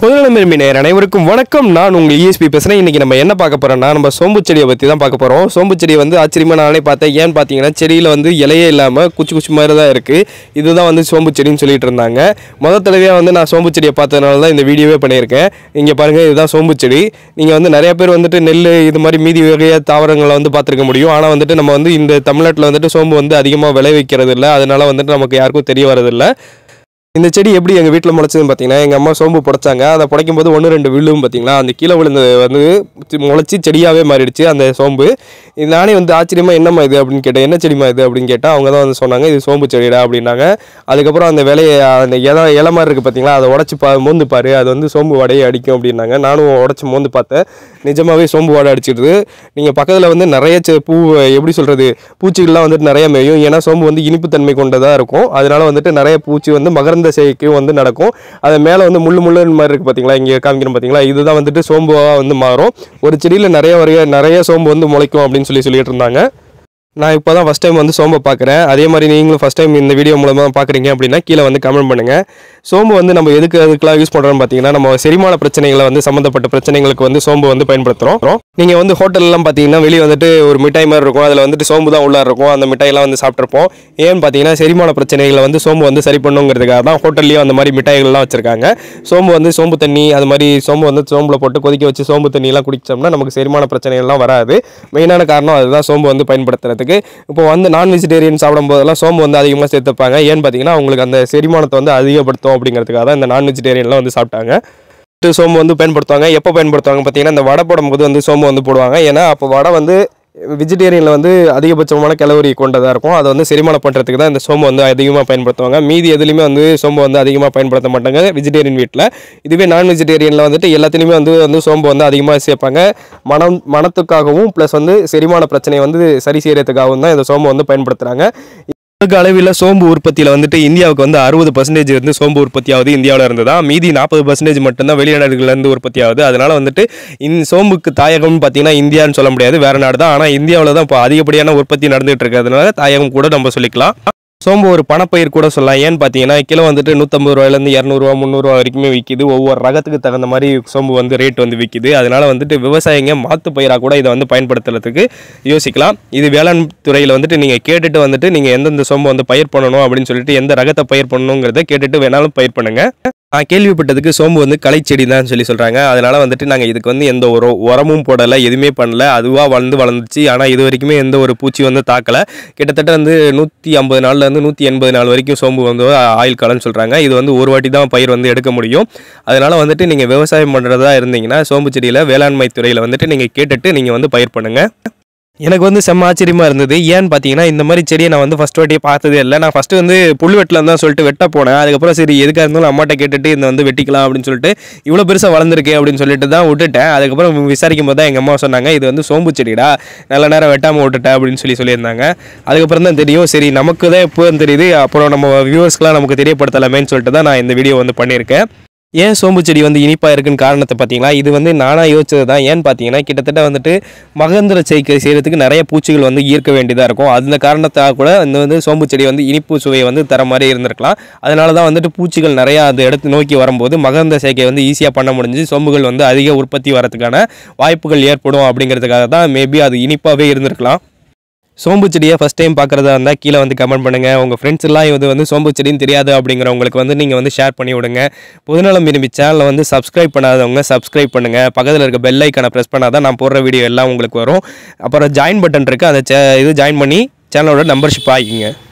பொதுநலமிரும்பி நேர் அனைவருக்கும் வணக்கம் நான் உங்கள் இஎஸ்பி பேசுகிறேன் இன்றைக்கி நம்ம என்ன பார்க்க போகிறோம்னா நம்ம சோம்பு செடியை பற்றி தான் பார்க்க போகிறோம் சோம்பு செடியை வந்து ஆச்சரியமாக நானே பார்த்தேன் ஏன்னு பார்த்தீங்கன்னா செடியில் வந்து இலையே இல்லாமல் குச்சி குச்சி மாதிரி தான் இருக்குது இதுதான் வந்து சோம்பு செடின்னு சொல்லிட்டு இருந்தாங்க முதல் தடவையாக வந்து நான் சோம்பு செடியை பார்த்ததுனால தான் இந்த வீடியோவே பண்ணியிருக்கேன் இங்கே பாருங்கள் இதுதான் சோம்பு செடி நீங்கள் வந்து நிறைய பேர் வந்துட்டு நெல் இது மாதிரி மீதி வகைய தாவரங்களை வந்து பார்த்துருக்க முடியும் ஆனால் வந்துட்டு நம்ம வந்து இந்த தமிழ்நாட்டில் வந்துட்டு சோம்பு வந்து அதிகமாக விளைவிக்கிறது இல்லை அதனால வந்துட்டு நமக்கு யாருக்கும் தெரிய வரதில்லை இந்த செடி எப்படி எங்கள் வீட்டில் முளைச்சதுன்னு பார்த்தீங்கன்னா எங்கள் அம்மா சோம்பு புடைச்சாங்க அதை புடைக்கும் போது ஒன்று ரெண்டு விழுவும் பார்த்தீங்களா அந்த கீழே விழுந்தது வந்து சி- முளைச்சி செடியாகவே மாறிடுச்சு அந்த சோம்பு இது நானே வந்து ஆச்சரியமாக என்னம்மா இது அப்படின்னு கேட்டேன் என்ன செடிமா இது அப்படின்னு கேட்டால் அவங்க தான் வந்து சொன்னாங்க இது சோம்பு செடிடா அப்படின்னாங்க அதுக்கப்புறம் அந்த விலையை அந்த இலை இலை மாதிரி இருக்குது பார்த்தீங்களா அதை உடச்சி பா மோந்து பாரு அது வந்து சோம்பு வடையை அடிக்கும் அப்படின்னாங்க நானும் உடச்சி மோந்து பார்த்தேன் நிஜமாவே சோம்பு வாடை அடிச்சிடுது நீங்கள் பக்கத்தில் வந்து நிறைய செ- பூ எப்படி சொல்கிறது பூச்சிகள்லாம் வந்துட்டு நிறைய மேயும் ஏன்னா சோம்பு வந்து இனிப்புத்தன்மை கொண்டதாக இருக்கும் அதனால வந்துட்டு நிறைய பூச்சி வந்து மகரந்த சேர்க்கையும் வந்து நடக்கும் அது மேலே வந்து முள்ளு முள்ளு மாதிரி இருக்குது பார்த்தீங்களா இங்கே காமிக்கிறோம் பார்த்தீங்களா இதுதான் வந்துட்டு சோம்புவாக வந்து மாறும் ஒரு செடியில் நிறைய வரைய நிறைய சோம்பு வந்து முளைக்கும் அப்படின்னு சொல்லி சொல்லிட்டு இருந்தாங்க நான் இப்போ தான் ஃபஸ்ட் டைம் வந்து சோம்பை பார்க்குறேன் அதே மாதிரி நீங்களும் ஃபஸ்ட் டைம் இந்த வீடியோ மூலமாக பார்க்குறீங்க அப்படின்னா கீழே வந்து கமெண்ட் பண்ணுங்கள் சோம்பு வந்து நம்ம எதுக்கு அதுக்கெலாம் யூஸ் பண்ணுறோம்னு பார்த்தீங்கன்னா நம்ம செரிமான பிரச்சனைகளை வந்து சம்மந்தப்பட்ட பிரச்சனைகளுக்கு வந்து சோம்பு வந்து பயன்படுத்துகிறோம் நீங்கள் வந்து ஹோட்டல்லாம் பார்த்தீங்கன்னா வெளியே வந்துட்டு ஒரு மிட்டாய் மாதிரி இருக்கும் அதில் வந்துட்டு சோம்பு தான் உள்ளே இருக்கும் அந்த மிட்டாயெல்லாம் வந்து சாப்பிட்ருப்போம் ஏன்னு பார்த்தீங்கன்னா செரிமான பிரச்சனைகளை வந்து சோம்பு வந்து சரி பண்ணுங்கிறதுக்காக தான் ஹோட்டல்லையும் அந்த மாதிரி மிட்டாய்கள்லாம் வச்சுருக்காங்க சோம்பு வந்து சோம்பு தண்ணி அது மாதிரி சோம்பு வந்து சோம்பில் போட்டு கொதிக்க வச்சு சோம்பு தண்ணியெல்லாம் குடிச்சோம்னா நமக்கு செரிமான பிரச்சனைகள்லாம் வராது மெயினான காரணம் அதுதான் சோம்பு வந்து பயன்படுத்துறதுக்கு இப்போ வந்து நான் வெஜிடேரியன் சாப்பிடும் போதெல்லாம் சோம்பு வந்து அதிகமாக சேர்த்துப்பாங்க ஏன்னு பார்த்தீங்கன்னா அவங்களுக்கு அந்த செரிமானத்தை வந்து அதிகப்படுத்தும் அப்படிங்கிறதுக்காக தான் இந்த நான் வெஜிடேரியன்லாம் வந்து சாப்பிட்டாங்க ஃபஸ்ட்டு சோம்பு வந்து பயன்படுத்துவாங்க எப்போ பயன்படுத்துவாங்க பார்த்தீங்கன்னா இந்த வடை போடும்போது வந்து சோம்பு வந்து போடுவாங்க ஏன்னா அப்போ வடை வந்து வெஜிடேரியனில் வந்து அதிகபட்சமான கலோரி கொண்டதாக இருக்கும் அதை வந்து செரிமானம் பண்ணுறதுக்கு தான் இந்த சோம்பு வந்து அதிகமாக பயன்படுத்துவாங்க மீதி எதுலையுமே வந்து சோம்பு வந்து அதிகமாக பயன்படுத்த மாட்டாங்க வெஜிடேரியன் வீட்டில் இதுவே நான் வெஜிடேரியனில் வந்துட்டு எல்லாத்துலேயுமே வந்து வந்து சோம்பு வந்து அதிகமாக சேர்ப்பாங்க மனம் மனத்துக்காகவும் ப்ளஸ் வந்து செரிமான பிரச்சனையை வந்து சரி செய்யறதுக்காகவும் தான் இந்த சோம்பு வந்து பயன்படுத்துகிறாங்க உலக அளவில் சோம்பு உற்பத்தியில் வந்துட்டு இந்தியாவுக்கு வந்து அறுபது பர்சன்டேஜ் வந்து சோம்பு உற்பத்தி ஆகுது இந்தியாவில் இருந்து தான் மீதி நாற்பது பர்சன்டேஜ் மட்டும்தான் வெளிநாடுகள்லேருந்து உற்பத்தி ஆகுது அதனால வந்துட்டு இந்த சோம்புக்கு தாயகம்னு பார்த்தீங்கன்னா இந்தியான்னு சொல்ல முடியாது வேற நாடு தான் ஆனால் இந்தியாவில் தான் இப்போ அதிகப்படியான உற்பத்தி நடந்துகிட்டு இருக்கிறதுனால தாயகம் கூட நம்ம சொல்லிக்கலாம் சோம்பு ஒரு பணப்பயிர் கூட சொல்லலாம் ஏன்னு பார்த்தீங்கன்னா கிலோ வந்துட்டு நூற்றம்பது ரூபாயிலேருந்து இரநூறுவா முந்நூறுவா வரைக்குமே விற்கிது ஒவ்வொரு ரகத்துக்கு தகுந்த மாதிரி சோம்பு வந்து ரேட் வந்து விற்கிது அதனால வந்துட்டு விவசாயிங்க மாத்து பயிராக கூட இதை வந்து பயன்படுத்துறதுக்கு யோசிக்கலாம் இது வேளாண் துறையில் வந்துட்டு நீங்கள் கேட்டுட்டு வந்துட்டு நீங்கள் எந்தெந்த சோம்பு வந்து பயிர் பண்ணணும் அப்படின்னு சொல்லிட்டு எந்த ரகத்தை பயிர் பண்ணணுங்கிறத கேட்டுட்டு வேணாலும் பயிர் பண்ணுங்க நான் கேள்விப்பட்டதுக்கு சோம்பு வந்து களைச்செடி தான் சொல்லி சொல்கிறாங்க அதனால் வந்துட்டு நாங்கள் இதுக்கு வந்து எந்த ஒரு உரமும் போடலை எதுவுமே பண்ணல அதுவாக வளர்ந்து வளர்ந்துச்சு ஆனால் இது வரைக்குமே எந்த ஒரு பூச்சி வந்து தாக்கலை கிட்டத்தட்ட வந்து நூற்றி ஐம்பது நாள்லேருந்து நூற்றி எண்பது நாள் வரைக்கும் சோம்பு வந்து ஆயில் காலம்னு சொல்கிறாங்க இது வந்து ஒரு வாட்டி தான் பயிர் வந்து எடுக்க முடியும் அதனால் வந்துட்டு நீங்கள் விவசாயம் பண்ணுறதா இருந்தீங்கன்னா சோம்பு செடியில் வேளாண்மை துறையில் வந்துட்டு நீங்கள் கேட்டுட்டு நீங்கள் வந்து பயிர் பண்ணுங்கள் எனக்கு வந்து செம்ம ஆச்சரியமாக இருந்தது ஏன்னு பார்த்தீங்கன்னா இந்த மாதிரி செடியை நான் வந்து ஃபஸ்ட் வாட்டியே பார்த்ததே இல்லை நான் ஃபஸ்ட்டு வந்து புல் வெட்டலாம் தான் சொல்லிட்டு வெட்ட போனேன் அதுக்கப்புறம் சரி எதுக்காக இருந்தாலும் அம்மாட்ட கேட்டுட்டு இந்த வந்து வெட்டிக்கலாம் அப்படின்னு சொல்லிட்டு இவ்வளோ பெருசாக வளர்ந்துருக்கே அப்படின்னு சொல்லிட்டு தான் விட்டுட்டேன் அதுக்கப்புறம் விசாரிக்கும் போது தான் எங்கள் அம்மா சொன்னாங்க இது வந்து சோம்பு செடிடா நல்ல நேரம் வெட்டாமல் விட்டுட்டேன் அப்படின்னு சொல்லி சொல்லியிருந்தாங்க அதுக்கப்புறம் தான் தெரியும் சரி நமக்கு தான் எப்போ தெரியுது அப்புறம் நம்ம வியூவர்ஸ்க்குலாம் நமக்கு தெரியப்படுத்தலாமேன்னு சொல்லிட்டு தான் நான் இந்த வீடியோ வந்து பண்ணியிருக்கேன் ஏன் சோம்பு செடி வந்து இனிப்பாக இருக்குன்னு காரணத்தை பார்த்தீங்களா இது வந்து நானாக யோசிச்சது தான் ஏன்னு பார்த்தீங்கன்னா கிட்டத்தட்ட வந்துட்டு மகந்திர சேர்க்கை செய்கிறதுக்கு நிறைய பூச்சிகள் வந்து ஈர்க்க வேண்டியதாக இருக்கும் அந்த காரணத்தாக கூட இந்த வந்து சோம்பு செடி வந்து இனிப்பு சுவையை வந்து தர மாதிரி இருந்திருக்கலாம் அதனால தான் வந்துட்டு பூச்சிகள் நிறையா அந்த இடத்து நோக்கி வரும்போது மகந்த சேர்க்கை வந்து ஈஸியாக பண்ண முடிஞ்சு சோம்புகள் வந்து அதிக உற்பத்தி வரதுக்கான வாய்ப்புகள் ஏற்படும் அப்படிங்கிறதுக்காக தான் மேபி அது இனிப்பாகவே இருந்திருக்கலாம் சோம்பு செடியை ஃபஸ்ட் டைம் பார்க்குறதா இருந்தால் கீழே வந்து கமெண்ட் பண்ணுங்கள் உங்கள் ஃப்ரெண்ட்ஸ் எல்லாம் இது வந்து சோம்பு செடின்னு தெரியாது அப்படிங்கிறவங்களுக்கு வந்து நீங்கள் வந்து ஷேர் பண்ணி விடுங்க பொதுநலம் விரும்பி சேனலை வந்து சப்ஸ்கிரைப் பண்ணாதவங்க சப்ஸ்கிரைப் பண்ணுங்கள் பக்கத்தில் இருக்க பெல் ஐக்கானை ப்ரெஸ் பண்ணாதான் நான் போடுற வீடியோ எல்லாம் உங்களுக்கு வரும் அப்புறம் ஜாயின் பட்டன் இருக்குது அந்த சே இது ஜாயின் பண்ணி சேனலோட மெம்பர்ஷிப் ஆகிங்க